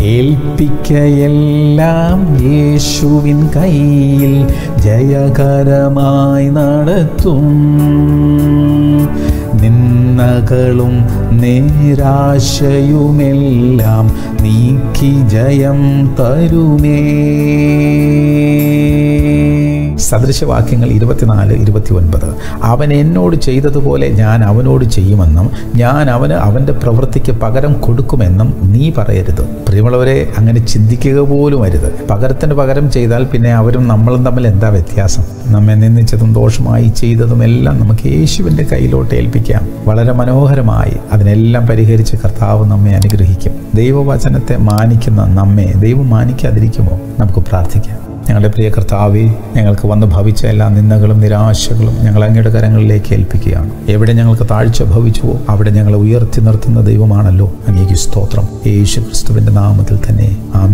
ഏൽപ്പിക്കയെല്ലാം യേശുവിൻ കയ്യിൽ ജയകരമായി നടത്തും നിന്നകളും നിരാശയുമെല്ലാം നീക്കി ജയം തരുമേ സദൃശവാക്യങ്ങൾ ഇരുപത്തിനാല് ഇരുപത്തി ഒൻപത് അവൻ എന്നോട് ചെയ്തതുപോലെ ഞാൻ അവനോട് ചെയ്യുമെന്നും ഞാൻ അവന് അവൻ്റെ പ്രവൃത്തിക്ക് പകരം കൊടുക്കുമെന്നും നീ പറയരുത് പ്രിയമുള്ളവരെ അങ്ങനെ ചിന്തിക്കുക പോലും അരുത് പകരത്തിന് പകരം ചെയ്താൽ പിന്നെ അവരും നമ്മളും തമ്മിൽ എന്താ വ്യത്യാസം നമ്മെ നിന്ദിച്ചതും ദോഷമായി ചെയ്തതും എല്ലാം നമുക്ക് യേശുവിൻ്റെ കയ്യിലോട്ട് ഏൽപ്പിക്കാം വളരെ മനോഹരമായി അതിനെല്ലാം പരിഹരിച്ച് കർത്താവ് നമ്മെ അനുഗ്രഹിക്കും ദൈവവചനത്തെ മാനിക്കുന്ന നമ്മെ ദൈവം മാനിക്കാതിരിക്കുമോ നമുക്ക് പ്രാർത്ഥിക്കാം ഞങ്ങളുടെ പ്രിയ കർത്താവെ ഞങ്ങൾക്ക് വന്ന് ഭവിച്ച എല്ലാ നിന്ദകളും നിരാശകളും ഞങ്ങൾ അങ്ങയുടെ കരങ്ങളിലേക്ക് ഏൽപ്പിക്കുകയാണ് എവിടെ ഞങ്ങൾക്ക് താഴ്ച ഭവിച്ചുവോ അവിടെ ഞങ്ങളെ ഉയർത്തി നിർത്തുന്ന ദൈവമാണല്ലോ അങ്ങേക്ക് സ്തോത്രം യേശു ക്രിസ്തുവിൻ്റെ നാമത്തിൽ തന്നെ